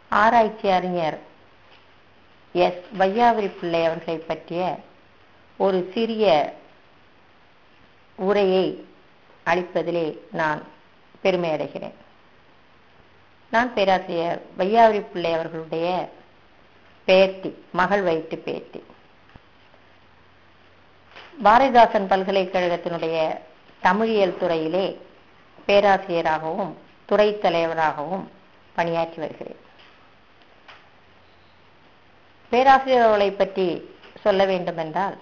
ஆராய்ச்சி அறிஞர் எஸ் வையாபுரி பிள்ளை அவர்களை பற்றிய ஒரு சிறிய உரையை அளிப்பதிலே நான் பெருமை அடைகிறேன் நான் பேராசிரியர் வையாபுரி பிள்ளை அவர்களுடைய பேத்தி மகள் வயிற்று பேத்தி பாரதிதாசன் பல்கலைக்கழகத்தினுடைய தமிழியல் துறையிலே பேராசிரியராகவும் துறை தலைவராகவும் பணியாற்றி வருகிறேன் பேராசிரியர் அவர்களை பற்றி சொல்ல வேண்டுமென்றால்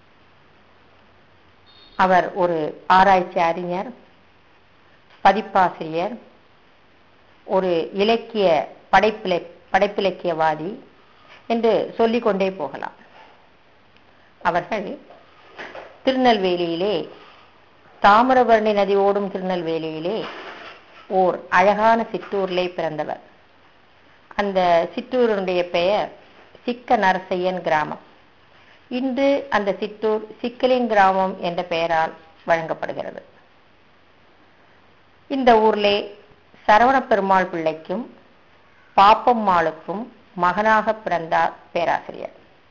அவர் ஒரு ஆராய்ச்சி அறிஞர் பதிப்பாசிரியர் ஒரு இலக்கிய படைப்பிலை படைப்பிலக்கியவாதி என்று சொல்லிக்கொண்டே போகலாம் அவர்கள் திருநெல்வேலியிலே தாமிரபரணி நதி ஓடும் திருநெல்வேலியிலே ஓர் அழகான சிற்றூரிலே பிறந்தவர் அந்த சிற்றூருடைய பெயர் சிக்க நரசையன் கிராமம் இன்று அந்த சிற்றூர் சிக்கலின் கிராமம் என்ற பெயரால் வழங்கப்படுகிறது இந்த ஊர்லே சரவண பெருமாள் பிள்ளைக்கும் பாப்பம்மாளுக்கும் மகனாக பிறந்தார் பேராசிரியர்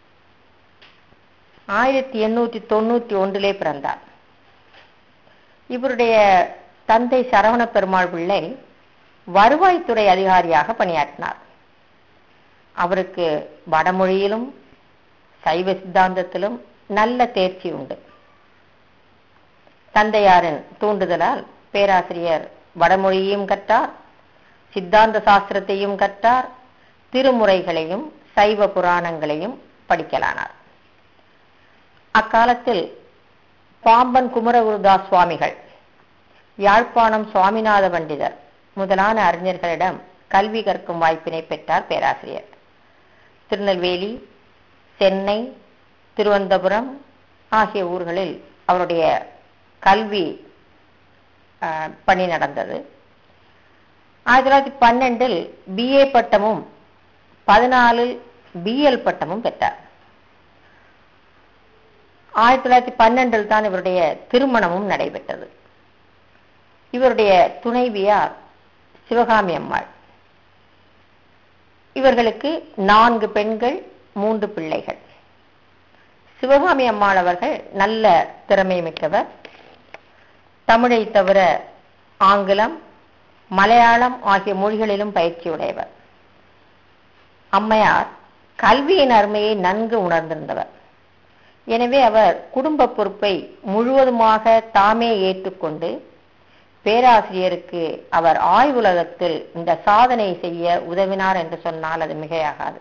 ஆயிரத்தி எண்ணூற்றி தொண்ணூற்றி ஒன்றிலே பிறந்தார் இவருடைய தந்தை சரவண பெருமாள் பிள்ளை வருவாய்த்துறை அதிகாரியாக பணியாற்றினார் அவருக்கு வடமொழியிலும் சைவ சித்தாந்தத்திலும் நல்ல தேர்ச்சி உண்டு தந்தையாரின் தூண்டுதலால் பேராசிரியர் வடமொழியையும் கற்றார் சித்தாந்த சாஸ்திரத்தையும் கற்றார் திருமுறைகளையும் சைவ புராணங்களையும் படிக்கலானார் அக்காலத்தில் பாம்பன் குமரகுருதாஸ் சுவாமிகள் யாழ்ப்பாணம் சுவாமிநாத பண்டிதர் முதலான அறிஞர்களிடம் கல்வி கற்கும் வாய்ப்பினை பெற்றார் பேராசிரியர் திருநெல்வேலி சென்னை திருவனந்தபுரம் ஆகிய ஊர்களில் அவருடைய கல்வி பணி நடந்தது ஆயிரத்தி தொள்ளாயிரத்தி பன்னெண்டில் பிஏ பட்டமும் பதினாலில் பிஎல் பட்டமும் பெற்றார் ஆயிரத்தி தொள்ளாயிரத்தி பன்னெண்டில் தான் இவருடைய திருமணமும் நடைபெற்றது இவருடைய துணைவியார் சிவகாமி அம்மாள் இவர்களுக்கு நான்கு பெண்கள் மூன்று பிள்ளைகள் சிவகாமி அம்மாள் அவர்கள் நல்ல திறமை மிக்கவர் தமிழை தவிர ஆங்கிலம் மலையாளம் ஆகிய மொழிகளிலும் பயிற்சி உடையவர் அம்மையார் கல்வியின் அருமையை நன்கு உணர்ந்திருந்தவர் எனவே அவர் குடும்ப பொறுப்பை முழுவதுமாக தாமே ஏற்றுக்கொண்டு பேராசிரியருக்கு அவர் ஆய்வுலகத்தில் இந்த சாதனை செய்ய உதவினார் என்று சொன்னால் அது மிகையாகாது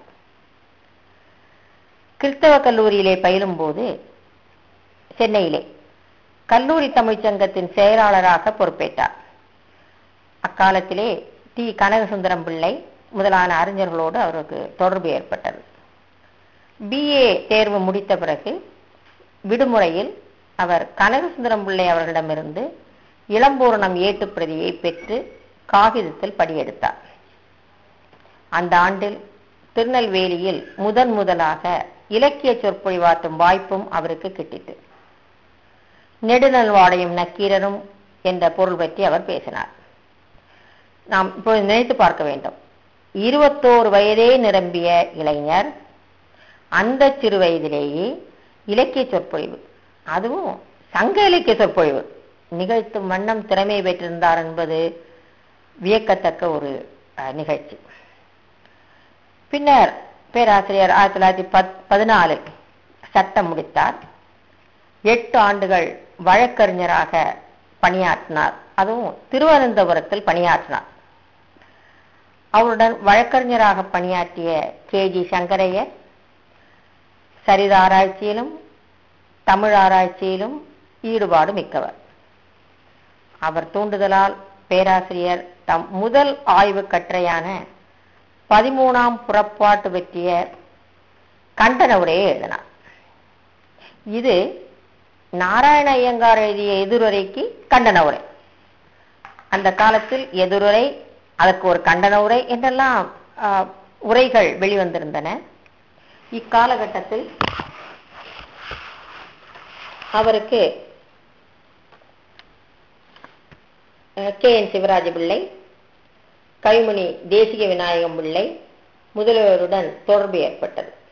கிறிஸ்தவ கல்லூரியிலே பயிலும் போது சென்னையிலே கல்லூரி தமிழ்ச்சங்கத்தின் செயலாளராக பொறுப்பேற்றார் அக்காலத்திலே டி கனகசுந்தரம் பிள்ளை முதலான அறிஞர்களோடு அவருக்கு தொடர்பு ஏற்பட்டது பிஏ தேர்வு முடித்த பிறகு விடுமுறையில் அவர் கனகசுந்தரம் பிள்ளை அவர்களிடமிருந்து இளம்பூரணம் ஏட்டு பிரதியை பெற்று காகிதத்தில் படியெடுத்தார் அந்த ஆண்டில் திருநெல்வேலியில் முதன் முதலாக இலக்கிய சொற்பொழிவாற்றும் வாய்ப்பும் அவருக்கு கிட்டிட்டு நெடுநல்வாடையும் நக்கீரரும் என்ற பொருள் பற்றி அவர் பேசினார் நாம் இப்பொழுது நினைத்து பார்க்க வேண்டும் இருபத்தோரு வயதே நிரம்பிய இளைஞர் அந்த சிறு வயதிலேயே இலக்கிய சொற்பொழிவு அதுவும் சங்க இலக்கிய சொற்பொழிவு நிகழ்த்தும் வண்ணம் திறமை பெற்றிருந்தார் என்பது வியக்கத்தக்க ஒரு நிகழ்ச்சி பின்னர் பேராசிரியர் ஆயிரத்தி தொள்ளாயிரத்தி பத் பதினாலில் சட்டம் முடித்தார் எட்டு ஆண்டுகள் வழக்கறிஞராக பணியாற்றினார் அதுவும் திருவனந்தபுரத்தில் பணியாற்றினார் அவருடன் வழக்கறிஞராக பணியாற்றிய கே ஜி சங்கரையர் சரித ஆராய்ச்சியிலும் தமிழ் ஆராய்ச்சியிலும் ஈடுபாடு மிக்கவர் அவர் தூண்டுதலால் பேராசிரியர் தம் முதல் ஆய்வு கட்டுரையான பதிமூணாம் புறப்பாட்டு பற்றிய கண்டன உரையை எழுதினார் இது நாராயண ஐயங்கார் எழுதிய எதிர்வுரைக்கு கண்டன உரை அந்த காலத்தில் எதிர்வுரை அதற்கு ஒரு கண்டன உரை என்றெல்லாம் உரைகள் வெளிவந்திருந்தன இக்காலகட்டத்தில் அவருக்கு கே என் சிவராஜ பிள்ளை கவிமணி தேசிக விநாயகம் பிள்ளை முதலியவருடன் தொடர்பு ஏற்பட்டது